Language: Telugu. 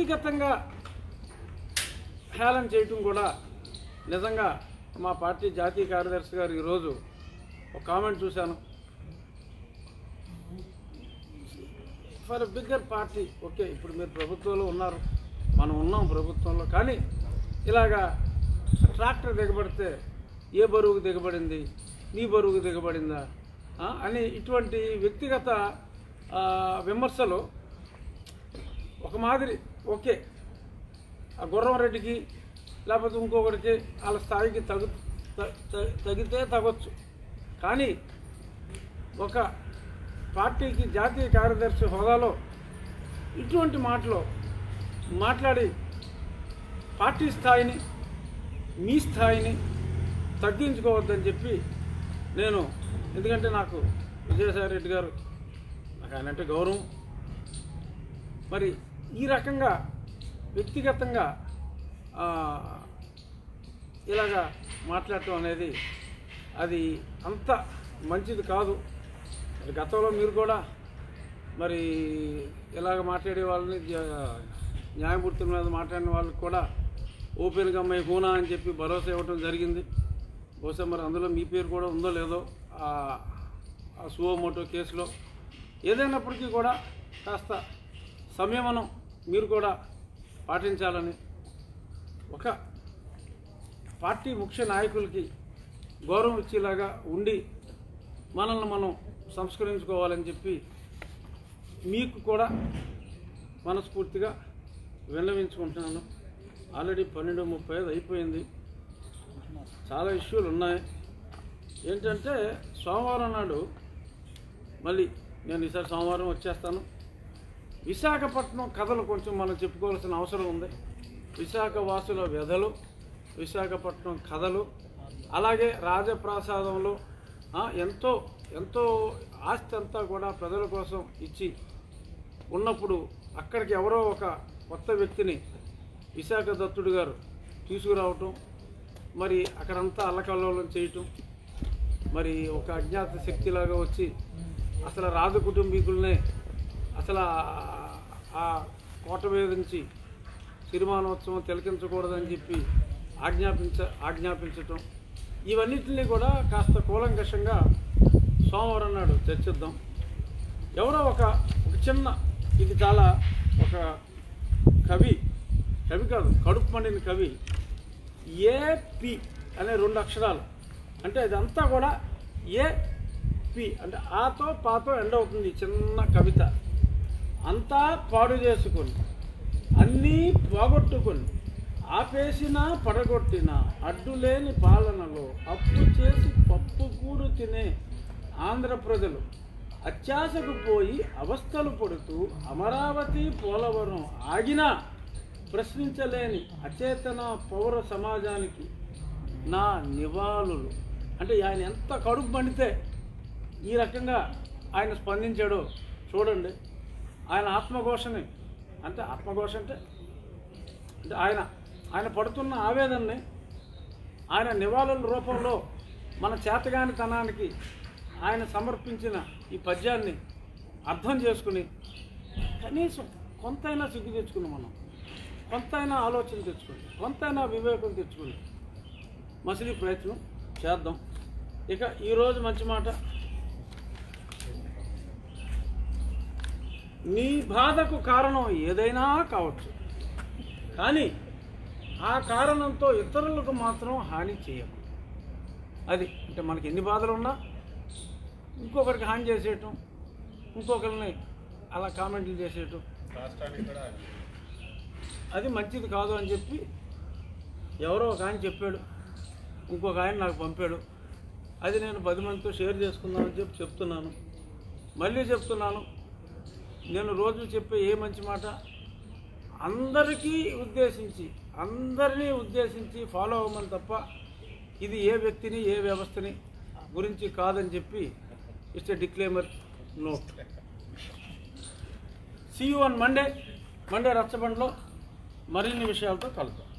వ్యక్తిగతంగా హేళన చేయటం కూడా నిజంగా మా పార్టీ జాతీయ కార్యదర్శి గారు ఈరోజు ఒక కామెంట్ చూశాను ఫర్ బిగ్గర్ పార్టీ ఓకే ఇప్పుడు మీరు ప్రభుత్వంలో ఉన్నారు మనం ఉన్నాం ప్రభుత్వంలో కానీ ఇలాగా ట్రాక్టర్ దిగబడితే ఏ బరువుకు దిగబడింది నీ బరువుకు దిగబడిందా ఆ, అని ఇటువంటి వ్యక్తిగత ఆ, విమర్శలు ఒక మాదిరి ఓకే ఆ గుర్రం రెడ్డికి లేకపోతే ఇంకొకరికి వాళ్ళ స్థాయికి తగు త- త- తగితే తగొచ్చు కానీ ఒక పార్టీకి జాతీయ కార్యదర్శి హోదాలో ఇటువంటి మాటలు మాట్లాడి పార్టీ స్థాయిని మీ స్థాయిని తగ్గించుకోవద్దని చెప్పి నేను ఎందుకంటే నాకు విజయసాయి రెడ్డి గారు నాకు ఆయన అంటే గౌరవం మరి ఈ రకంగా వ్యక్తిగతంగా ఆ, ఇలాగా మాట్లాడటం అనేది అది అంత మంచిది కాదు మరి గతంలో మీరు కూడా మరి ఇలాగ మాట్లాడే వాళ్ళని జ- న్యాయమూర్తుల మీద మాట్లాడిన వాళ్ళకి కూడా ఓపెన్గా అమ్మాయి హూనా అని చెప్పి భరోసా ఇవ్వడం జరిగింది బహుశా మరి అందులో మీ పేరు కూడా ఉందో లేదో ఆ ఆ సువోమోటో కేసులో ఏదైనప్పటికీ కూడా కాస్త సంయమనం మీరు కూడా పాటించాలని ఒక పార్టీ ముఖ్య నాయకులకి గౌరవం ఇచ్చేలాగా ఉండి మనల్ని మనం సంస్కరించుకోవాలని చెప్పి మీకు కూడా మనస్ఫూర్తిగా విన్నవించుకుంటున్నాను ఆల్రెడీ పన్నెండు ముప్పై ఐదు అయిపోయింది చాలా ఇష్యూలు ఉన్నాయి ఏంటంటే సోమవారం నాడు మళ్ళీ నేను ఈసారి సోమవారం వచ్చేస్తాను విశాఖపట్నం కథలు కొంచెం మనం చెప్పుకోవాల్సిన అవసరం ఉంది విశాఖ వాసుల వ్యధలు విశాఖపట్నం కథలు అలాగే రాజప్రాసాదంలో ఆ, ఎంతో ఎంతో ఆస్తి అంతా కూడా ప్రజల కోసం ఇచ్చి ఉన్నప్పుడు అక్కడికి ఎవరో ఒక కొత్త వ్యక్తిని విశాఖ దత్తుడు గారు తీసుకురావటం మరి అక్కడంతా అల్లకల్లోలం చేయటం మరి ఒక అజ్ఞాత శక్తిలాగా వచ్చి అసలు రాజు కుటుంబీకులనే అసలు ఆ- ఆ కోట మీద నుంచి సిరిమానోత్సవం తిలకించకూడదని చెప్పి ఆజ్ఞాపించ ఆజ్ఞాపించటం ఇవన్నిటిని కూడా కాస్త కూలంకషంగా సోమవారం నాడు చర్చిద్దాం ఎవరో ఒక ఒక చిన్న ఇది చాలా ఒక కవి కవి కాదు కడుపు మండిన కవి ఏపి అనే రెండు అక్షరాలు అంటే ఇదంతా కూడా ఏ పి అంటే ఆతో పాతో ఎండ్ అవుతుంది ఈ చిన్న కవిత అంతా పాడు చేసుకొని అన్నీ పోగొట్టుకొని ఆపేసినా పడగొట్టిన అడ్డులేని పాలనలో అప్పు చేసి పప్పు కూడు తినే ఆంధ్ర ప్రజలు అత్యాశకు పోయి అవస్థలు పడుతూ అమరావతి పోలవరం ఆగినా ప్రశ్నించలేని అచేతన పౌర సమాజానికి నా నివాళులు అంటే ఆయన ఎంత కడుపు పండితే ఈ రకంగా ఆయన స్పందించాడో చూడండి ఆయన ఆత్మఘోషని అంటే ఆత్మఘోష అంటే అంటే ఆయన ఆయన పడుతున్న ఆవేదనని ఆయన నివాళుల రూపంలో మన చేతగానితనానికి ఆయన సమర్పించిన ఈ పద్యాన్ని అర్థం చేసుకుని కనీసం కొంతైనా సిగ్గు తెచ్చుకుని మనం కొంతైనా ఆలోచన తెచ్చుకుని కొంతైనా వివేకం తెచ్చుకుని మసిలీ ప్రయత్నం చేద్దాం ఇక ఈరోజు మంచి మాట నీ బాధకు కారణం ఏదైనా కావచ్చు కానీ ఆ కారణంతో ఇతరులకు మాత్రం హాని చేయకు అది అంటే మనకి ఎన్ని బాధలు ఉన్నా ఇంకొకరికి హాని చేసేయటం ఇంకొకరిని అలా కామెంట్లు చేసేయటం అది మంచిది కాదు అని చెప్పి ఎవరో ఒక ఆయన చెప్పాడు ఇంకొక ఆయన నాకు పంపాడు అది నేను పది మందితో షేర్ చేసుకుందామని చెప్పి చెప్తున్నాను మళ్ళీ చెప్తున్నాను నేను రోజు చెప్పే ఏ మంచి మాట అందరికీ ఉద్దేశించి అందరినీ ఉద్దేశించి ఫాలో అవ్వమని తప్ప ఇది ఏ వ్యక్తిని ఏ వ్యవస్థని గురించి కాదని చెప్పి it's a disclaimer note see you on Monday Monday రచ్చబండలో మరిన్ని విషయాలతో కలుద్దాం